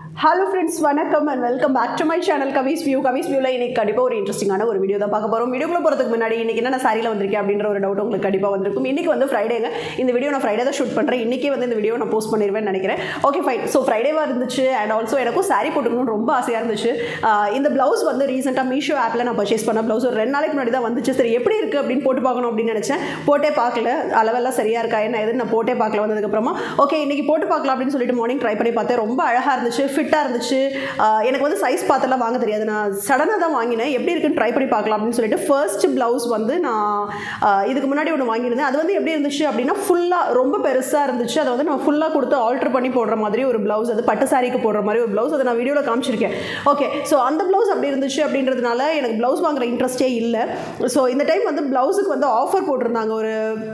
hello friends வணக்கம் and welcome back to my channel Kavi's view Kavi's வியூவில் இன்னைக்கு கண்டிப்பாக ஒரு இன்ட்ரெஸ்டிங்கான ஒரு வீடியோ தான் பார்க்க போகிறோம் வீடியோக்குள்ள போகிறதுக்கு முன்னாடி இன்னைக்கு என்ன சாரியில் வந்திருக்கேன் அப்படின்ற ஒரு டவுட் உங்களுக்கு கண்டிப்பாக வந்திருக்கும் இன்னைக்கு வந்து ஃப்ரைடேங்க இந்த வீடியோ நான் ஃப்ரைடே தான் ஷூட் பண்ணுறேன் இன்றைக்கி வந்து இந்த வீடியோ நான் போஸ்ட் பண்ணிடுவேன் நினைக்கிறேன் ஓகே ஃபைன் ஸோ ஃப்ரைடேவாக இருந்துச்சு அண்ட் ஆல்சோ எனக்கும் சாரி போட்டுக்கணும்னு ரொம்ப ஆசையாக இருந்துச்சு ஆஹ் இந்த ப்ளவுஸ் வந்து ரீசெண்டாக மீஷோ ஆப்பில் நான் பர்ச்சேஸ் பண்ண ப்ளவுஸ் ஒரு ரெண்டு நாளைக்கு முன்னாடி தான் வந்துச்சு சரி எப்படி இருக்குது அப்படின்னு போட்டு பார்க்கணும் அப்படின்னு நினச்சேன் போட்டே பார்க்கல அளவெல்லாம் சரியாக இருக்கா என்ன எதுன்னு நான் போட்டே பார்க்கல வந்ததுக்கப்புறமா ஓகே இன்னைக்கு போட்டு பார்க்கலாம் அப்படின்னு சொல்லிட்டு மார்னிங் ட்ரை பண்ணி பார்த்தேன் ரொம்ப அழகாக இருந்துச்சு ஃபிட்டாக இருந்துச்சு ஆஹ் எனக்கு வந்து சைஸ் பார்த்தெல்லாம் வாங்க தெரியாது நான் சடனாக தான் வாங்கினேன் எப்படி இருக்குன்னு ட்ரை பண்ணி பார்க்கலாம் அப்படின்னு சொல்லிட்டு ஃபர்ஸ்ட் ப்ளவுஸ் வந்து நான் ஆஹ் இதுக்கு முன்னாடி ஒன்று வாங்கியிருந்தேன் அது வந்து எப்படி இருந்துச்சு அப்படின்னா ஃபுல்லாக ரொம்ப பெருசாக இருந்துச்சு அதை வந்து நான் ஃபுல்லாக கொடுத்து ஆல்ட்ரு பண்ணி போடுற மாதிரி ஒரு ப்ளவுஸ் அது பட்டு சாரிக்கு போடுற மாதிரி ஒரு ப்ளவுஸ் அதை நான் வீடியோவில் காமிச்சிருக்கேன் ஓகே ஸோ அந்த ப்ளவுஸ் அப்படி இருந்துச்சு அப்படின்றதுனால எனக்கு ப்ளவுஸ் வாங்குற இன்ட்ரெஸ்டே இல்லை ஸோ இந்த டைம் வந்து ப்ளவுஸுக்கு வந்து ஆஃபர் போட்டிருந்தாங்க ஒரு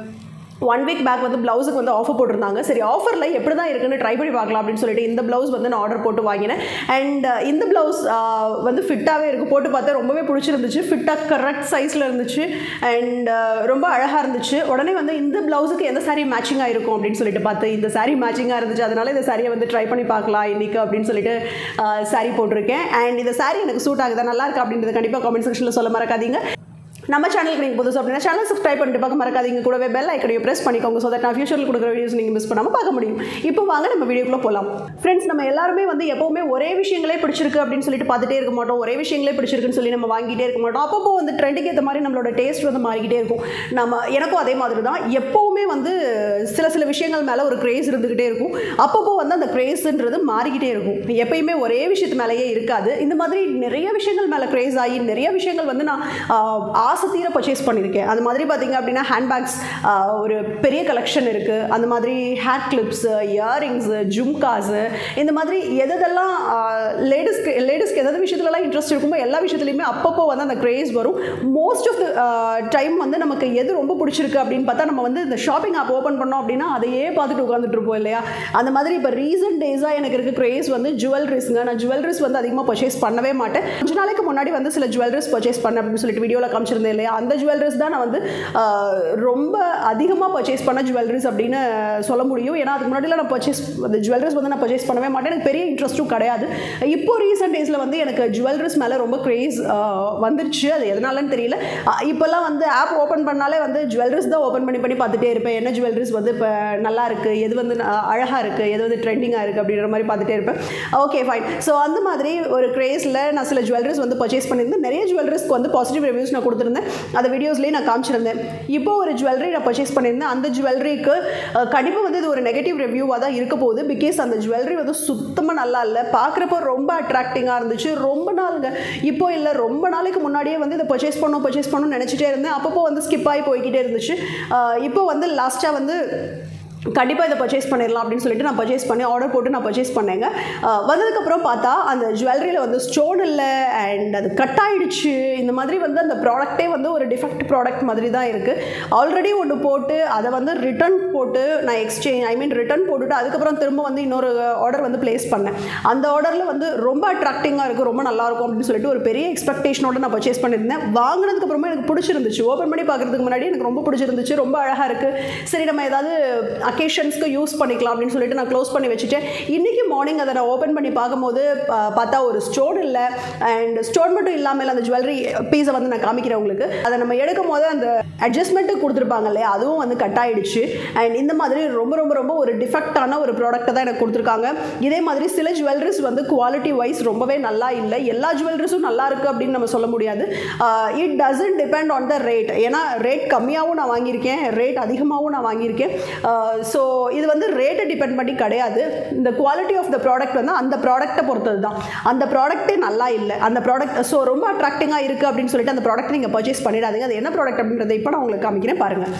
ஒன் வீக் பேக் வந்து ப்ளவுஸுக்கு வந்து ஆஃபர் போட்டிருந்தாங்க சரி ஆஃபரில் எப்படி தான் இருக்குன்னு ட்ரை பண்ணி பார்க்கலாம் அப்படின்னு சொல்லிட்டு இந்த ப்ளவுஸ் வந்து நான் ஆர்டர் போட்டு வாங்கினேன் அண்ட் இந்த ப்ளவுஸ் வந்து ஃபிட்டாகவே இருக்குது போட்டு பார்த்தா ரொம்பவே பிடிச்சிருந்துச்சு ஃபிட்டாக கரெக்ட் சைஸில் இருந்துச்சு அண்ட் ரொம்ப அழகாக இருந்துச்சு உடனே வந்து இந்த ப்ளவுஸுக்கு எந்த சாரீ மேட்சிங்காக இருக்கும் அப்படின்னு சொல்லிட்டு பார்த்து இந்த சாரீ மேட்சிங்காக இருந்துச்சு அதனால இந்த சாரியை வந்து ட்ரை பண்ணி பார்க்கலாம் இன்னைக்கு அப்படின்னு சொல்லிட்டு சாரீ போட்டிருக்கேன் அண்ட் இந்த சாரீ எனக்கு சூட் ஆகுதா நல்லா இருக்கு அப்படின்றத கண்டிப்பாக காமெண்ட் செக்ஷனில் சொல்ல மறக்காதீங்க நம்ம சேனலுக்கு நீங்கள் புதுசு அப்படின்னா சேனல் சப்ஸ்கிரைப் பண்ணிட்டு பார்க்க மறக்காதீங்க கூடவே பெல் ஐக்கனையும் ப்ரெஸ் பண்ணிக்கோங்க ஸோ தட் நான் ஃபியூச்சரில் கொடுக்குற வீடியோஸ் நீங்கள் மிஸ் பண்ணாமல் பார்க்க முடியும் இப்போ வாங்க நம்ம வீடியோக்குள்ளே போகலாம் ஃப்ரெண்ட்ஸ் நம்ம எல்லாருமே வந்து எப்போவுமே ஒரே விஷயங்களே பிடிச்சிருக்கு அப்படின்னு சொல்லிட்டு பார்த்துட்டே இருக்க மாட்டோம் ஒரே விஷயங்களே பிடிச்சிருக்குன்னு சொல்லி நம்ம வாங்கிட்டே இருக்க மாட்டோம் அப்பப்போ வந்து ட்ரெண்டுக்கு ஏற்ற மாதிரி நம்மளோட டேஸ்ட் வந்து மாறிக்கிட்டே இருக்கும் நம்ம எனக்கும் அதே மாதிரி தான் எப்போவுமே வந்து சில சில விஷயங்கள் மேலே ஒரு கிரேஸ் இருந்துக்கிட்டே இருக்கும் அப்பப்போ வந்து அந்த கிரேஸ்ன்றது மாறிக்கிட்டே இருக்கும் எப்பயுமே ஒரே விஷயத்து மேலேயே இருக்காது இந்த மாதிரி நிறைய விஷயங்கள் மேலே கிரேஸ் ஆகி நிறைய விஷயங்கள் வந்து நான் ஆஹ், ஆசை தீர பர்ச்சேஸ் பண்ணியிருக்கேன் அது மாதிரி பார்த்தீங்க அப்படின்னா ஹேண்ட்பேக்ஸ் ஒரு பெரிய கலெக்ஷன் இருக்குது அந்த மாதிரி ஹேர் கிளிப்ஸு இயரிங்ஸு ஜும்காஸு இந்த மாதிரி எதெல்லாம் லேடிஸ்க்கு லேடிஸ்க்கு எதாவது விஷயத்துலலாம் இன்ட்ரெஸ்ட் இருக்குமோ எல்லா விஷயத்துலையுமே அப்பப்போ வந்து அந்த க்ரேஸ் வரும் மோஸ்ட் ஆஃப் த டைம் வந்து நமக்கு எது ரொம்ப பிடிச்சிருக்கு அப்படின்னு பார்த்தா நம்ம வந்து இந்த ஷாப்பிங் ஆப் ஓப்பன் பண்ணோம் அப்படின்னா அதையே பார்த்துட்டு உட்காந்துட்டு இருப்போம் இல்லையா அந்த மாதிரி இப்போ ரீசெண்ட் டேஸாக எனக்கு இருக்க க்ரேஸ் வந்து ஜுவல்லரிஸ்ங்க நான் ஜுவல்லரிஸ் வந்து அதிகமாக பர்ச்சேஸ் பண்ணவே மாட்டேன் கொஞ்ச நாளைக்கு முன்னாடி வந்து சில ஜுவல்லரிஸ் பர்ச்சேஸ் பண்ணேன் அப்படின்னு சொல்லிட்டு வீடியோவில் காமிச்சிருந்தேன் இல்லையா அந்த ஜுவல்லரிஸ் தான் நான் வந்து ஆஹ், ரொம்ப அதிகமாக பர்ச்சேஸ் பண்ண ஜுவல்லரிஸ் அப்படின்னு சொல்ல முடியும் ஏன்னா அதுக்கு முன்னாடிலாம் நான் பர்ச்சேஸ் அந்த ஜுவல்லரிஸ் வந்து நான் பர்ச்சேஸ் பண்ணவே மாட்டேன் எனக்கு பெரிய இன்ட்ரெஸ்ட்டும் கிடையாது இப்போ ரீசெண்ட் டேஸில் வந்து எனக்கு ஜுவல்லரிஸ் மேலே ரொம்ப க்ரேஸ் வந்துருச்சு அது எதனாலன்னு தெரியல ஆஹ், இப்போல்லாம் வந்து ஆப் ஓப்பன் பண்ணாலே வந்து ஜுவல்லரிஸ் தான் ஓப்பன் பண்ணி பண்ணி பார்த்துட்டே இருப்பேன் என்ன ஜுவல்லரிஸ் வந்து இப்போ நல்லா இருக்குது எது வந்து அழகாக இருக்குது எது வந்து ட்ரெண்டிங்காக இருக்குது அப்படின்ற மாதிரி பார்த்துட்டே இருப்பேன் ஓகே ஃபைன் ஸோ அந்த மாதிரி ஒரு க்ரேஸில் நான் சில ஜுவல்லரிஸ் வந்து பர்ச்சேஸ் பண்ணியிருந்தேன் நிறைய ஜுவல்லரிஸ்க்கு வந்து பாசிட்டிவ் ரிவ்யூஸ் நான் கொடுத்துருந்தேன் அந்த வீடியோஸ்லேயே நான் காமிச்சிருந்தேன் இப்போ ஒரு ஜுவல்லரி நான் பர்ச்சேஸ் பண்ணியிருந்தேன் அந்த ஜுவல்லரிக்கு கண்டிப்பாக வந்து இது ஒரு நெகட்டிவ் ரிவ்யூவாக தான் இருக்க போகுது பிகாஸ் அந்த ஜுவல்லரி வந்து சுத்தமாக நல்லா இல்லை பார்க்குறப்போ ரொம்ப அட்ராக்டிங்காக இருந்துச்சு ரொம்ப நாளுங்க இப்போ இல்லை ரொம்ப நாளைக்கு முன்னாடியே வந்து இதை பர்ச்சேஸ் பண்ணணும் பர்ச்சேஸ் பண்ணணும்னு நினச்சிட்டே இருந்தேன் அப்பப்போ வந்து ஸ்கிப் ஆகி போய்கிட்டே இருந்துச்சு ஆஹ் இப்போ வந்து லாஸ்ட்டாக வந்து கண்டிப்பாக இதை பர்ச்சேஸ் பண்ணிடலாம் அப்படின்னு சொல்லிட்டு நான் பர்ச்சேஸ் பண்ணி ஆர்டர் போட்டு நான் பர்ச்சேஸ் பண்ணேங்க அஹ் வந்ததுக்கப்புறம் பார்த்தா அந்த ஜுவல்லரியில் வந்து ஸ்டோன் இல்லை அண்ட் அது கட் ஆயிடுச்சு இந்த மாதிரி வந்து அந்த ப்ராடக்ட்டே வந்து ஒரு டிஃபெக்ட் ப்ராடக்ட் மாதிரி தான் இருக்குது ஆல்ரெடி ஒன்று போட்டு அதை வந்து ரிட்டர்ன் போட்டு நான் எக்ஸ்சேஞ்ச் ஐ மீன் ரிட்டர்ன் போட்டுட்டு அதுக்கப்புறம் திரும்ப வந்து இன்னொரு ஆர்டர் வந்து ப்ளேஸ் பண்ணேன் அந்த ஆர்டரில் வந்து ரொம்ப அட்ராக்டிங்காக இருக்குது ரொம்ப நல்லா இருக்கும் அப்படின்னு சொல்லிட்டு ஒரு பெரிய எக்ஸ்பெக்டேஷனோட நான் பர்ச்சேஸ் பண்ணியிருந்தேன் வாங்கினதுக்கப்புறமா எனக்கு பிடிச்சிருந்துச்சு ஓப்பன் பண்ணி பார்க்குறதுக்கு முன்னாடி எனக்கு ரொம்ப பிடிச்சிருந்துச்சு ரொம்ப அழகாக இருக்குது சரி நம்ம ஏதாவது அக்கேஷன்ஸ்க்கு யூஸ் பண்ணிக்கலாம் அப்படின்னு சொல்லிட்டு நான் க்ளோஸ் பண்ணி வச்சுட்டேன் இன்றைக்கி மார்னிங் அதை நான் ஓப்பன் பண்ணி பார்க்கும்போது ஆ, பார்த்தா ஒரு ஸ்டோன் இல்லை அண்ட் ஸ்டோன் மட்டும் இல்லாமல் அந்த ஜுவல்லரி பீஸை வந்து நான் காமிக்கிறேன் உங்களுக்கு அதை நம்ம எடுக்கும் போது அந்த அட்ஜஸ்ட்மெண்ட்டு கொடுத்துருப்பாங்க இல்லையா அதுவும் வந்து கட் ஆயிடுச்சு அண்ட் இந்த மாதிரி ரொம்ப ரொம்ப ரொம்ப ஒரு டிஃபெக்டான ஒரு ப்ராடக்ட்டை தான் எனக்கு கொடுத்துருக்காங்க இதே மாதிரி சில ஜுவல்லரிஸ் வந்து குவாலிட்டி வைஸ் ரொம்பவே நல்லா இல்லை எல்லா ஜுவல்லரிஸும் நல்லா இருக்குது அப்படின்னு நம்ம சொல்ல முடியாது it doesn't depend on the rate ஏன்னா ரேட் கம்மியாகவும் நான் வாங்கியிருக்கேன் ரேட் அதிகமாகவும் நான் வாங்கியிருக்கேன் ஸோ இது வந்து ரேட்டை டிபெண்ட் பண்ணி கிடையாது இந்த குவாலிட்டி ஆஃப் த ப்ராடக்ட் வந்து அந்த ப்ராடக்ட்டை பொறுத்தது தான் அந்த ப்ராடக்ட்டே நல்லா இல்லை அந்த ப்ராடக்ட் ஸோ ரொம்ப அட்ராக்டிங்காக இருக்குது அப்படின்னு சொல்லிட்டு அந்த ப்ராடக்ட் நீங்கள் பர்ச்சேஸ் பண்ணிடாதீங்க அது என்ன ப்ராடக்ட் அப்படின்றத இப்போ நான் உங்களுக்கு காமிக்கிறேன் பாருங்கள்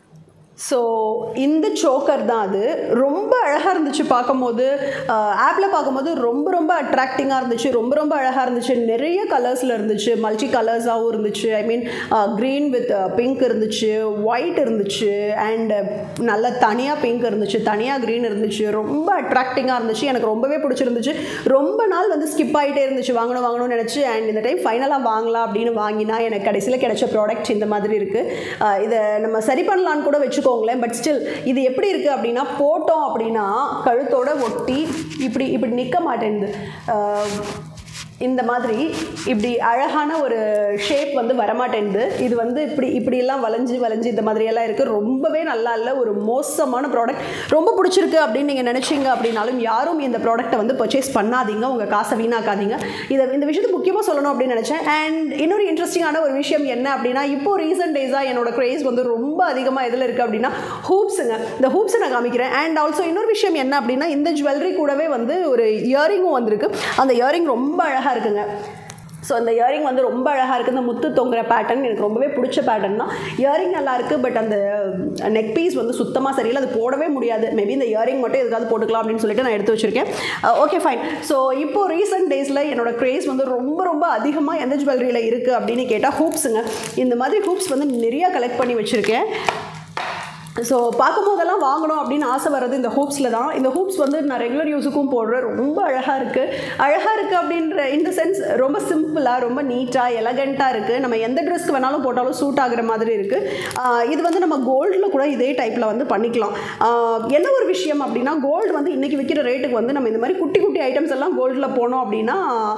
ஸோ இந்த சோக்கர் தான் அது ரொம்ப அழகாக இருந்துச்சு பார்க்கும்போது ஆப்பில் பார்க்கும்போது ரொம்ப ரொம்ப அட்ராக்டிங்காக இருந்துச்சு ரொம்ப ரொம்ப அழகாக இருந்துச்சு நிறைய கலர்ஸில் இருந்துச்சு மல்டி கலர்ஸாகவும் இருந்துச்சு I mean green with pink இருந்துச்சு ஒயிட் இருந்துச்சு அண்ட் நல்ல தனியாக பிங்க் இருந்துச்சு தனியாக க்ரீன் இருந்துச்சு ரொம்ப அட்ராக்டிங்காக இருந்துச்சு எனக்கு ரொம்பவே பிடிச்சிருந்துச்சு ரொம்ப நாள் வந்து ஸ்கிப் ஆகிட்டே இருந்துச்சு வாங்கணும் வாங்கணும்னு நினச்சி அண்ட் இந்த டைம் ஃபைனலாக வாங்கலாம் அப்படின்னு வாங்கினா எனக்கு கடைசியில் கிடைச்ச ப்ராடக்ட் இந்த மாதிரி இருக்குது இதை நம்ம சரி பண்ணலான்னு கூட வச்சு வச்சுக்கோங்களேன் பட் ஸ்டில் இது எப்படி இருக்குது அப்படின்னா போட்டோம் அப்படின்னா கழுத்தோட ஒட்டி இப்படி இப்படி நிற்க மாட்டேங்குது ஆஹ், இந்த மாதிரி இப்படி அழகான ஒரு ஷேப் வந்து வரமாட்டேங்குது இது வந்து இப்படி இப்படியெல்லாம் வளைஞ்சு வளைஞ்சு இந்த மாதிரியெல்லாம் இருக்குது ரொம்பவே நல்லா இல்லை ஒரு மோசமான ப்ராடக்ட் ரொம்ப பிடிச்சிருக்கு அப்படின்னு நீங்கள் நினச்சிங்க அப்படின்னாலும் யாரும் இந்த ப்ராடக்ட்டை வந்து பர்ச்சேஸ் பண்ணாதீங்க உங்கள் காசை வீணாக்காதீங்க இதை இந்த விஷயத்தை முக்கியமாக சொல்லணும் அப்படின்னு நினச்சேன் அண்ட் இன்னொரு இன்ட்ரெஸ்டிங்கான ஒரு விஷயம் என்ன அப்படின்னா இப்போ ரீசெண்ட் டேஸாக என்னோட க்ரேஸ் வந்து ரொம்ப அதிகமாக எதில் இருக்குது அப்படின்னா ஹூப்ஸுங்க இந்த ஹூப்ஸை நான் காமிக்கிறேன் அண்ட் ஆல்சோ இன்னொரு விஷயம் என்ன அப்படின்னா இந்த ஜுவல்லரி கூடவே வந்து ஒரு இயரிங்கும் வந்திருக்கு அந்த இயரிங் ரொம்ப அழகாக இருக்குங்க ஸோ அந்த இயரிங் வந்து ரொம்ப அழகாக இருக்குது இந்த முத்து தொங்குற பேட்டர்ன் எனக்கு ரொம்பவே பிடிச்ச பேட்டர்ன் தான் இயரிங் நல்லா இருக்குது பட் அந்த நெக் பீஸ் வந்து சுத்தமாக சரியில்லை அது போடவே முடியாது மேபி இந்த இயரிங் மட்டும் எதுக்காவது போட்டுக்கலாம் அப்படின்னு சொல்லிட்டு நான் எடுத்து வச்சிருக்கேன் ஓகே ஃபைன் ஸோ இப்போ ரீசெண்ட் டேஸில் என்னோட க்ரேஸ் வந்து ரொம்ப ரொம்ப அதிகமாக எந்த ஜுவல்லரியில் இருக்குது அப்படின்னு கேட்டால் ஹூப்ஸுங்க இந்த மாதிரி ஹூப்ஸ் வந்து நிறையா கலெக்ட் பண்ணி வச்சுருக்கேன் ஸோ பார்க்கும்போதெல்லாம் வாங்கணும் அப்படின்னு ஆசை வர்றது இந்த ஹூப்ஸில் தான் இந்த ஹூப்ஸ் வந்து நான் ரெகுலர் யூஸுக்கும் போடுறேன் ரொம்ப அழகாக இருக்குது அழகாக இருக்குது அப்படின்ற இந்த சென்ஸ் ரொம்ப சிம்பிளாக ரொம்ப நீட்டாக எலகண்ட்டாக இருக்குது நம்ம எந்த ட்ரெஸ்க்கு வேணாலும் போட்டாலும் சூட் ஆகுற மாதிரி இருக்குது இது வந்து நம்ம கோல்டில் கூட இதே டைப்பில் வந்து பண்ணிக்கலாம் ஆஹ் என்ன ஒரு விஷயம் அப்படின்னா கோல்டு வந்து இன்றைக்கி விற்கிற ரேட்டுக்கு வந்து நம்ம இந்த மாதிரி குட்டி குட்டி ஐட்டம்ஸ் எல்லாம் கோல்டில் போனோம் அப்படின்னா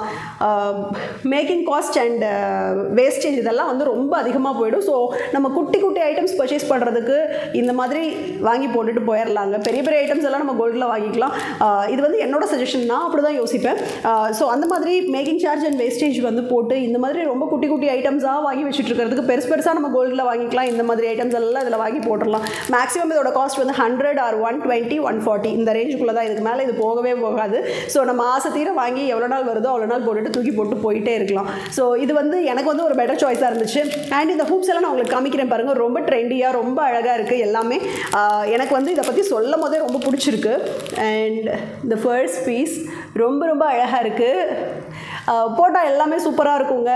மேக்கிங் காஸ்ட் அண்ட் வேஸ்டேஜ் இதெல்லாம் வந்து ரொம்ப அதிகமாக போயிடும் ஸோ நம்ம குட்டி குட்டி ஐட்டம்ஸ் பர்ச்சேஸ் பண்ணுறதுக்கு இந்த மாதிரி வாங்கி போட்டுட்டு போயிடலாங்க பெரிய பெரிய ஐட்டம்ஸ் எல்லாம் நம்ம கோல்டில் வாங்கிக்கலாம் ஆஹ் இது வந்து என்னோட சஜஷன் நான் அப்படி தான் யோசிப்பேன் ஸோ அந்த மாதிரி மேக்கிங் சார்ஜ் அண்ட் வேஸ்டேஜ் வந்து போட்டு இந்த மாதிரி ரொம்ப குட்டி குட்டி ஐட்டம்ஸாக வாங்கி வச்சுட்டு இருக்கிறதுக்கு பெருசு பெருசாக நம்ம கோல்டில் வாங்கிக்கலாம் இந்த மாதிரி ஐட்டம்ஸ் எல்லாம் இதில் வாங்கி போட்டுடலாம் மேக்ஸிமம் இதோட காஸ்ட் வந்து hundred or one twenty one forty இந்த ரேஞ்சுக்குள்ளே தான் இதுக்கு மேலே இது போகவே போகாது ஸோ நம்ம ஆசை தீர வாங்கி எவ்வளோ நாள் வருதோ அவ்வளோ நாள் போட்டுட்டு தூக்கி போட்டு போயிட்டே இருக்கலாம் ஸோ இது வந்து எனக்கு வந்து ஒரு பெட்டர் சாய்ஸாக இருந்துச்சு அண்ட் இந்த ஹூப்ஸ் எல்லாம் நான் உங்களுக்கு காமிக்கிறேன் பாருங்கள் ரொம்ப ட்ரெண்டியாக ரொம்ப அழகாக இருக்குது எல்லாமே ஆஹ் எனக்கு வந்து இதை பற்றி சொல்லும் போதே ரொம்ப பிடிச்சிருக்கு அண்ட் இந்த ஃபர்ஸ்ட் பீஸ் ரொம்ப ரொம்ப அழகாக இருக்குது போட்டால் எல்லாமே சூப்பராக இருக்குங்க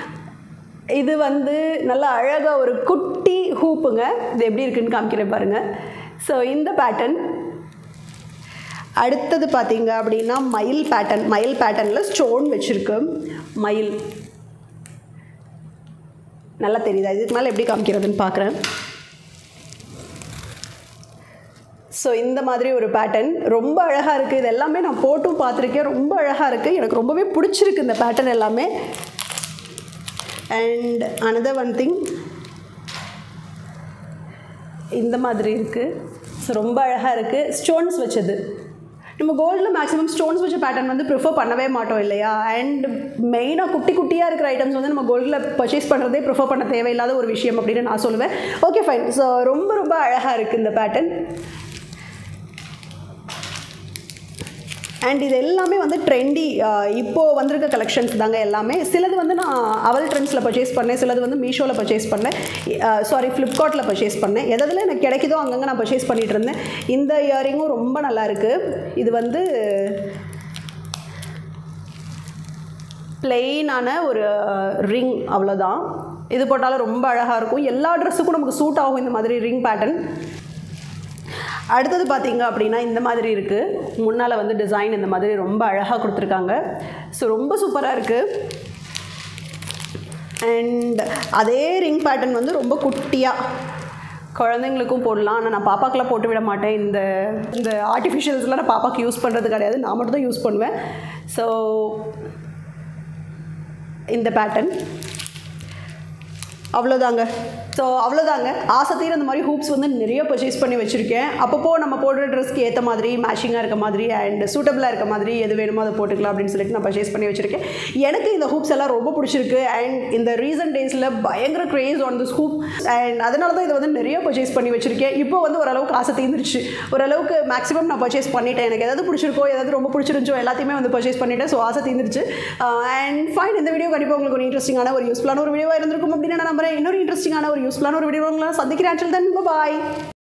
இது வந்து நல்ல அழகாக ஒரு குட்டி ஹூப்புங்க இது எப்படி இருக்குன்னு காமிக்கிறேன் பாருங்கள் ஸோ இந்த பேட்டர்ன் அடுத்தது பார்த்தீங்க அப்படின்னா மயில் பேட்டர்ன் மயில் பேட்டர்னில் ஸ்டோன் வச்சுருக்கு மயில் நல்லா தெரியுதா இதுக்கு மேலே எப்படி காமிக்கிறதுன்னு பார்க்குறேன் ஸோ இந்த மாதிரி ஒரு பேட்டர்ன் ரொம்ப அழகாக இருக்குது இது எல்லாமே நான் போட்டும் பார்த்துருக்கேன் ரொம்ப அழகாக இருக்குது எனக்கு ரொம்பவே பிடிச்சிருக்கு இந்த பேட்டர்ன் எல்லாமே அண்ட் அனதர் ஒன் திங் இந்த மாதிரி இருக்குது ஸோ ரொம்ப அழகாக இருக்குது ஸ்டோன்ஸ் வச்சது நம்ம கோல்டில் மேக்ஸிமம் ஸ்டோன்ஸ் வச்ச பேட்டர்ன் வந்து ப்ரிஃபர் பண்ணவே மாட்டோம் இல்லையா அண்ட் மெயினாக குட்டி குட்டியாக இருக்கிற ஐட்டம்ஸ் வந்து நம்ம கோல்டில் பர்ச்சேஸ் பண்ணுறதே ப்ரிஃபர் பண்ண தேவையில்லாத ஒரு விஷயம் அப்படின்னு நான் சொல்லுவேன் ஓகே ஃபைன் ஸோ ரொம்ப ரொம்ப அழகாக இருக்குது இந்த பேட்டர்ன் அண்ட் இது எல்லாமே வந்து ட்ரெண்டி இப்போது வந்திருக்க கலெக்ஷன்ஸ் தாங்க எல்லாமே சிலது வந்து நான் அவல் ட்ரெண்ட்ஸில் பர்ச்சேஸ் பண்ணேன் சிலது வந்து மீஷோவில் பர்ச்சேஸ் பண்ணேன் சாரி ஃப்ளிப்கார்ட்டில் பர்ச்சேஸ் பண்ணேன் எதில் எனக்கு கிடைக்குதோ அங்கங்கே நான் பர்ச்சேஸ் பண்ணிகிட்டு இருந்தேன் இந்த இயரிங்கும் ரொம்ப நல்லா இருக்குது இது வந்து பிளெயினான ஒரு ரிங் அவ்வளோதான் இது போட்டாலும் ரொம்ப அழகாக இருக்கும் எல்லா ட்ரெஸ்ஸுக்கும் நமக்கு சூட் ஆகும் இந்த மாதிரி ரிங் பேட்டர்ன் அடுத்தது பார்த்தீங்க அப்படின்னா இந்த மாதிரி இருக்குது முன்னால் வந்து டிசைன் இந்த மாதிரி ரொம்ப அழகாக கொடுத்துருக்காங்க ஸோ ரொம்ப சூப்பராக இருக்குது அண்ட் அதே ரிங் பேட்டர்ன் வந்து ரொம்ப குட்டியாக குழந்தைங்களுக்கும் போடலாம் ஆனால் நான் பாப்பாக்கெலாம் போட்டு விட மாட்டேன் இந்த இந்த ஆர்டிஃபிஷியல்ஸ்லாம் நான் பாப்பாக்கு யூஸ் பண்ணுறது கிடையாது நான் மட்டும் தான் யூஸ் பண்ணுவேன் ஸோ இந்த பேட்டர்ன் அவ்வளோதாங்க ஸோ அவ்வளோதாங்க ஆசை தீர இந்த மாதிரி ஹூப்ஸ் வந்து நிறைய பர்ச்சேஸ் பண்ணி வச்சுருக்கேன் அப்பப்போ நம்ம போடுற ட்ரெஸ்க்கு ஏற்ற மாதிரி மேட்சிங்காக இருக்க மாதிரி அண்ட் சூட்டபிளாக இருக்க மாதிரி எது வேணுமோ அதை போட்டுக்கலாம் அப்படின்னு சொல்லிட்டு நான் பர்ச்சேஸ் பண்ணி வச்சுருக்கேன் எனக்கு இந்த ஹூப்ஸ் எல்லாம் ரொம்ப பிடிச்சிருக்கு அண்ட் இந்த ரீசன்ட் டேஸில் பயங்கர craze on this hoop and அதனால தான் இதை வந்து நிறைய பர்ச்சேஸ் பண்ணி வச்சுருக்கேன் இப்போ வந்து ஓரளவுக்கு ஆசை தீர்ந்துருச்சு ஓரளவுக்கு மேக்ஸிமம் நான் பர்ச்சேஸ் பண்ணிட்டேன் எனக்கு எதாவது பிடிச்சிருக்கோ எதாவது ரொம்ப பிடிச்சிருந்துச்சோ எல்லாத்தையுமே வந்து பர்ச்சேஸ் பண்ணிட்டேன் ஸோ ஆசை தீர்ந்துருச்சு அண்ட் ஃபைன் இந்த வீடியோ கண்டிப்பாக உங்களுக்கு ஒரு இன்ட்ரெஸ்டிங்கான ஒரு யூஸ்ஃபுல்லான ஒரு வீடியோவாக இருந்திருக்கும் அப்படின்னு நான் நம்புறேன் இன்னொரு இன்ட்ரெஸ்டிங்கான ஒரு யூஸ்ஃபுல்லான ஒரு வீடியோ உங்களை சந்திக்கிறேன் தென் பாய்